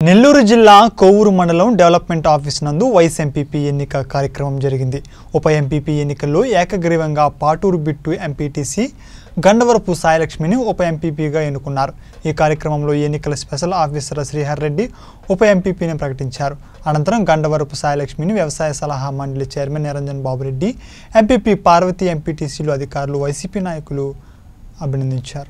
నెల్లూరు జిల్లా కోవూరు మండలం development office నందు వైస్ ఎంపీపీ ఎన్నిక కార్యక్రమం జరిగింది ఉప ఎంపీపీ ఎన్నికల్లో ఏకగ్రీవంగా పాటూరు బిట్టు ఎంపీటీసీ గండవరపు సాయలక్ష్మిని ఉప ఎంపీపీగా ఎన్నుకున్నారు ఈ కార్యక్రమంలో ఎన్నికల స్పెషల్ ఆఫీసర్ శ్రీహర్ రెడ్డి ఉప ఎంపీపీని ప్రకటించారు అనంతరం గండవరపు సాయలక్ష్మిని వ్యవసాయ సలహా మండలి చైర్మన్ నిరంజన్ బాబురెడ్డి ఎంపీపీ పార్వతి ఎంపీటీసీలు అధికారులు వైసీపీ నాయకులు అభినందించారు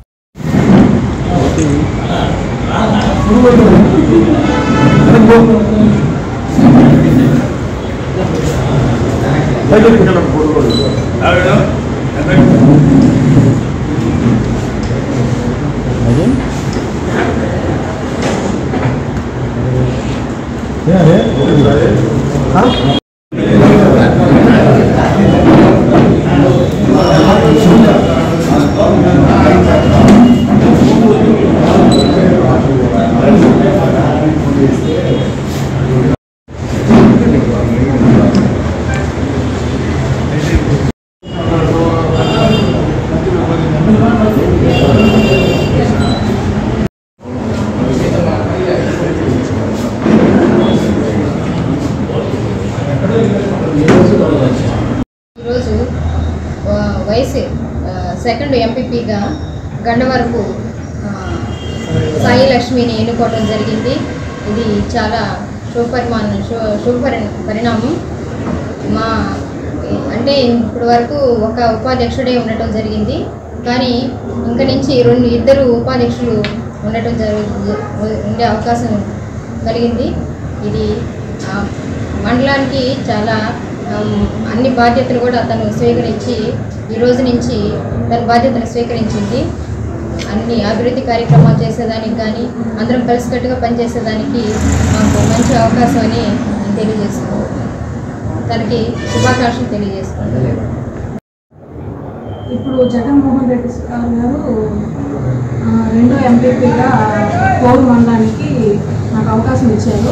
ఈరోజు ఆ, వైస్ ఆ, సెకండ్ ఎంపీపీగా గండవరపు ఆ, సాయి లక్ష్మిని ఎన్నుకోవడం జరిగింది ఇది చాలా శుభపరిమాణం శు శుభపరి పరిణామం మా అంటే ఇప్పటి వరకు ఒక ఉపాధ్యక్షుడే ఉండటం జరిగింది కానీ ఇంక నుంచి రెండు ఇద్దరు ఉపాధ్యక్షులు ఉండటం జరుగు ఉండే అవకాశం కలిగింది ఇది ఆ, మండలానికి చాలా ఆమ్, అన్ని బాధ్యతలు కూడా అతను స్వీకరించి ఈ రోజు నుంచి తన బాధ్యతలు స్వీకరించింది అన్ని అభివృద్ధి కార్యక్రమాలు చేసేదానికి కానీ అందరం కలిసికట్టుగా పనిచేసేదానికి మాకు మంచి అవకాశం అని నేను తెలియజేస్తున్నాను తనకి శుభాకాంక్షలు తెలియజేస్తున్నాను ఇప్పుడు జగన్మోహన్ రెడ్డి గారు గారు ఆ, రెండో ఎంపీపీగా కోరు మండలానికి నాకు అవకాశం ఇచ్చారు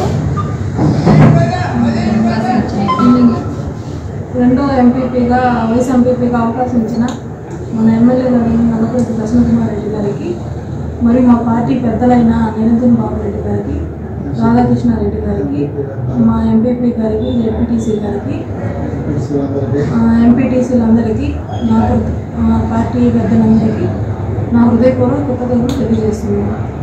అవకాశం ఇచ్చినందుకు రెండో ఎంపీపీగా వైస్ ఎంపీపీగా అవకాశం ఇచ్చిన మన ఎమ్మెల్యే గారు నల్లపరెడ్డి ప్రసన్నకుమార్ రెడ్డి గారికి మరియు మా పార్టీ పెద్దలైన నిరంజన్ బాబు రెడ్డి గారికి రాధాకృష్ణారెడ్డి గారికి మా ఎంపీపీ గారికి జెడ్పీటీసీ గారికి ఎంపీటీసీలందరికీ నాకు ఆ, పార్టీ పెద్దలందరికీ నా హృదయపూర్వక కృతజ్ఞతలు తెలియజేస్తున్నాను